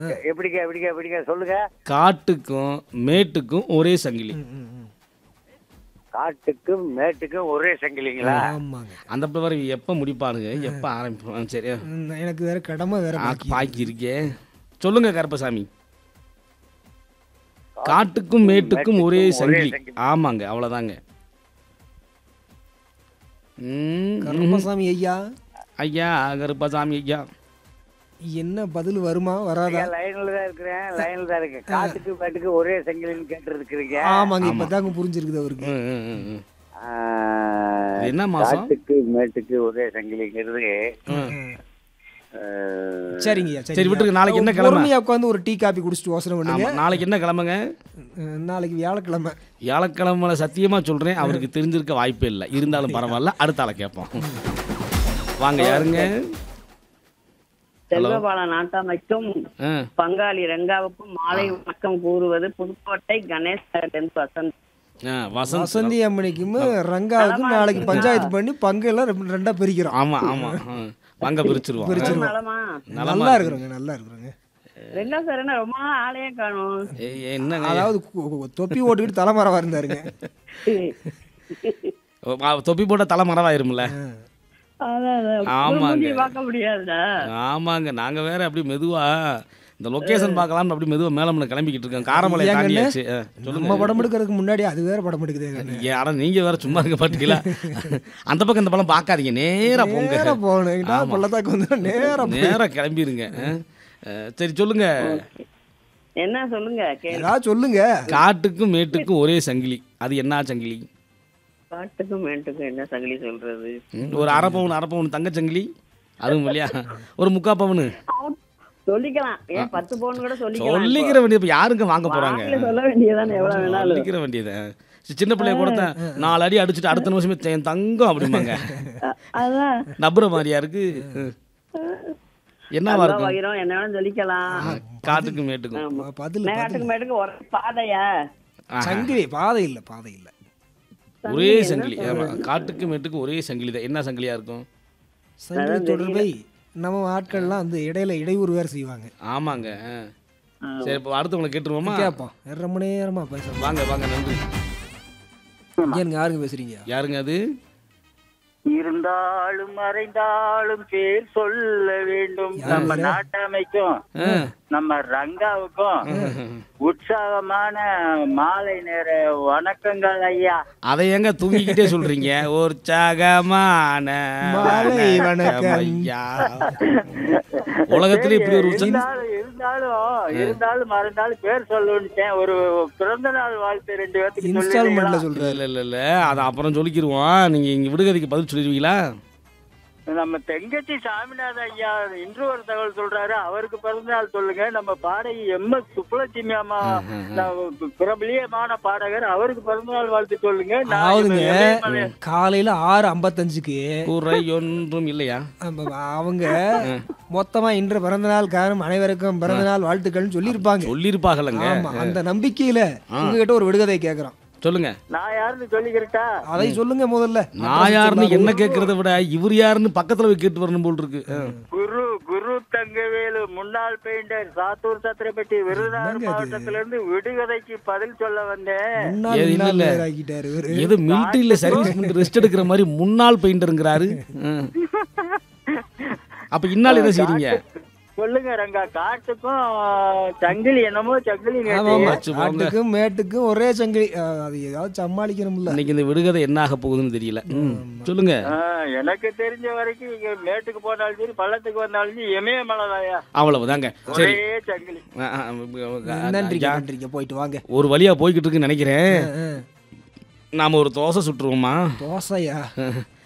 எப்படிங்க எப்படிங்க எப்படிங்க சொல்லுங்க காட்டுக்கும் மேட்டுக்கும் ஒரே சங்கிலி ம், ம், ம். காட்டுக்கும் மேட்டுக்கும் ஒரே சங்கிலிங்களா ஆமாங்க அந்த பிள்ளை எப்போ முடிப்பானுங்க எப்போ ஆரம்பிப்பாங்க சரி ம், எனக்கு வேற கடமை வேற பாக்கி. பாக்கி இருக்கே சொல்லுங்க கருப்பசாமி காட்டுக்கும் மேட்டுக்கும் ஒரே சங்கிலி ஆமாங்க அவ்வளோதாங்க ம், கருப்பசாமி ஐயா ஐயா கருப்பசாமி ஐயா என்ன பதில் வருமா வராதா லைன்ல தான் இருக்கிறேன் லைன்ல தான் இருக்கேன் காட்டுக்கு மேட்டுக்கு ஒரே சங்கிலின்னு கேட்டு இருக்கிறீங்க ஆமாங்க இப்பதாங்க புரிஞ்சிருக்குது அவருக்கு ம், ம், ம், ம். இது என்ன மாசம் காட்டுக்கு மேட்டுக்கு ஒரே சங்கிலிங்கிறது ம். ஆஹ், சரிங்கய்யா சரி விட்டுருங்க நாளைக்கு என்ன கிழமை பொறுமையா உட்காந்து ஒரு டீ காப்பி குடிச்சிட்டு யோசனை பண்ணுங்க ஆமா, நாளைக்கு என்ன கிழமைங்க அஹ், நாளைக்கு வியாழக்கிழமை வியாழக்கிழமை சத்தியமா சொல்றேன் அவருக்கு தெரிஞ்சிருக்க வாய்ப்பே இல்லை இருந்தாலும் பரவாயில்ல அடுத்த ஆளை கேட்போம் வாங்க யாருங்க செல்வபால நாட்டாமைக்கும் ஆ, பங்காளி ரெங்காவுக்கும் மாலை வணக்கம் கூறுவது புதுக்கோட்டை கணேஷ் நகர்லேருந்து வசந்த் ஆ, வசந்த் வசந்தி அம்மனிக்கும் ரங்காவுக்கும் நாளைக்கு பஞ்சாயத்து பண்ணி பங்கு எல்லாம் ரெண்டு- ரெண்டா பிரிக்கிறோம் ஆமா ஆமா ஆ, வாங்க பிரிச்சிருவோம் நலமா நல்லா இருக்கிறோங்க நல்லா இருக்கிறோங்க ரெங்கா சார் என்ன ரொம்ப நாள் ஆளையே காணும் ஏய், என்னங்க அதாவது கு- கு- தொப்பி ஓட்டுக்கிட்டு தலைமறைவா இருந்தாருங்க ஆ, தொப்பி போட்ட தலை மரவாயிரும்ல அதான் அதான். ஆமாங்க. மூஞ்சியை பார்க்க முடியாதுடா ஆமாங்க நாங்க வேற அப்படி மெதுவா இந்த லொகேஷன் பார்க்கலாம்னு அப்படி மெதுவா மேலம்ல கிளம்பிக்கிட்டு இருக்கோம் காரமலை ஏங்கண்ணே? தாண்டியாச்சு ஆ, நம்ம சொல்லுங்க படம் எடுக்கிறதுக்கு முன்னாடி அது வேற படம் எடுக்குது ஏன் அட நீங்க வேற சும்மா இருக்க பாத்தீங்களா அந்த பக்கம் இந்த படம் பார்க்காதீங்க நேரா போங்க நேரா போகணும் ஆமா. பள்ளத்தாக்கு வந்து நேரா போ- நேரா கிளம்பிருங்க ஆ. ஆ, சரி சொல்லுங்க என்ன சொல்லுங்க கேளு ஏதாவது சொல்லுங்க காட்டுக்கும் மேட்டுக்கும் ஒரே சங்கிலி அது என்ன சங்கிலி காட்டுக்கும் மேட்டுக்கும் என்ன சங்கிலி சொல்றது ம், ஒரு அரை பவுன் அரை பவுன் தங்க சங்கிலி அதுவும் இல்லையா ஒரு முக்கா பவுனு சொல்லிக்கலாம் ஏன் பத்து பவுன் கூட சொல்லிக்கலாம் சொல்லிக்கிற வேண்டியது இப்ப யாருங்க வாங்க போறாங்க வாயில சொல்ல வேண்டியதானே எவ்வளவு வேணாலும் சொல்லிக்கிற வேண்டியது சி- சின்ன பிள்ளைய கொடுத்த நாலு அடி அடிச்சுட்டு அடுத்த நிமிஷமே என் தங்கம் அப்படிம்பாங்க அ- அதான் நம்புற மாதிரியா இருக்கு ம். என்னவா நல்லா இருக்கும் வயிறும் என்ன வேணாலும் சொல்லிக்கலாம் காட்டுக்கும் மேட்டுக்கும் ஆமா. பதில் மேட்டுக்கு மேட்டுக்கு ஒரு பாதையா ஆஹா. சங்கிலி பாதை இல்ல பாதை இல்ல ஒரே சங்கிலி ஆமா காட்டுக்கு மேட்டுக்கு ஒரே சங்கிலி தான் என்ன சங்கிலியா இருக்கும் சங்கிலி தொடர்பை நம்ம ஆட்கள்லாம் வந்து இடையில இடையூறு வேற செய்வாங்க ஆமாங்க ஆ. சரி இப்போ அடுத்தவங்களை கேட்டுருவோமா கேட்போம் ரொம்ப நேரமா பேசுறோம் வாங்க வாங்க நன்றி ஏனுங்க யாருங்க பேசுறீங்க யாருங்க அது இருந்தாலும் மறைந்தாலும் பேர் சொல்ல வேண்டும் நம்ம நாட்டமைக்கும் ஆ. நம்ம ரங்காவுக்கும் உற்சாகமான மாலை நேர வணக்கங்கள் ஐயா அதை ஏங்க தூங்கிக்கிட்டே சொல்றீங்க உற்சாகமான மாலை வணக்கம். ஐயா உலகத்துல இப்படி ஒரு உற்சாகம் இருந்தாலும் இருந்தாலும் இருந்தாலும் மறைந்தாலும் பேர் சொல்லுன்ட்டேன் ஒரு பிறந்த நாள் வாழ்த்து ரெண்டு பேர்த்துக்கு இன்ஸ்டால்மெண்ட்ல சொல்லுவீங்களா? சொல்றாரு இல்ல இல்ல இல்ல அதை அப்புறம் சொல்லிக்கிருவோம் நீங்க இங்க விடுகதைக்கு பதில் சொல்லிடுவீங்களா நம்ம தெங்கச்சி சாமிநாத ஐயா இன்று ஒரு தகவல் சொல்றாரு அவருக்கு பிறந்த நாள் சொல்லுங்க நம்ம பாடகி எம் எஸ் சுப்புலட்சுமி அம்மா நம்ம பிரபலியமான பாடகர் அவருக்கு பிறந்த நாள் வாழ்த்து சொல்லுங்க நான் அதாவதுங்க இமயமலை- காலையில ஆறு ஐம்பத்தஞ்சுக்கு குறை ஒன்றும் இல்லையா அவங்க மொத்தமா இன்று பிறந்த நாள் காரணம் அனைவருக்கும் பிறந்த நாள் வாழ்த்துக்கள்னு சொல்லியிருப்பாங்க சொல்லியிருப்பாகலங்க ஆமா அந்த நம்பிக்கையில உங்ககிட்ட ஒரு விடுகதை கேக்குறோம் சொல்லுங்க நான் யாருன்னு சொல்லிக்கிறட்டா அதை சொல்லுங்க முதல்ல நான் யாருன்னு என்ன கேட்கறத விட இவர் யாருன்னு பக்கத்துல போய் கேட்டு வரணும் போல் இருக்கு ஆ. குரு குரு தங்கவேலு முன்னாள் பெயிண்டர் சாத்தூர் சத்திரப்பட்டி விருதுநகர் மாவட்டத்தில இருந்து விடுகதைக்கு பதில் சொல்ல வந்தேன் முன்னாள் ஏது இல்ல, முன்னாள் இல்ல. பேர் ஆக்கிட்டாரு இவரு. ஏதோ மிலிட்டரியில சர்வீஸ் பண்ணிட்டு ரெஸ்ட் எடுக்கிற மாதிரி முன்னாள் பெயிண்டருங்கிறாரு ஆ. அப்ப இன்னால் என்ன செய்றீங்க சொல்லுங்க ரங்கா காட்டுக்கும் சங்கிலி என்னமோ சங்கிலி ஆமா நேத்து. ஆமா ஆச்சு, போங்க. காட்டுக்கும் மேட்டுக்கும் ஒரே சங்கிலி அஹ், அது ஏதாவது சமாளிக்கணும்ல இன்னைக்கு இந்த விடுகதை என்ன ஆக போகுதுன்னு தெரியல ம். சொல்லுங்க ஆ, எனக்கு தெரிஞ்ச வரைக்கும் இங்க மேட்டுக்கு போனாலும் சரி பள்ளத்துக்கு வந்தாலும் சரி இமயமலைதாயா அவ்வளவுதாங்க சரி ஒரே சங்கிலி ஆ, ஆ, ஆ, நன்றிங்க ஐயா, நன்றிங்க போயிட்டு வாங்க ஒரு வழியா போய்கிட்டு இருக்குன்னு நினைக்கிறேன் அஹ், நாம ஒரு தோசை சுட்டுருவோமா தோசையா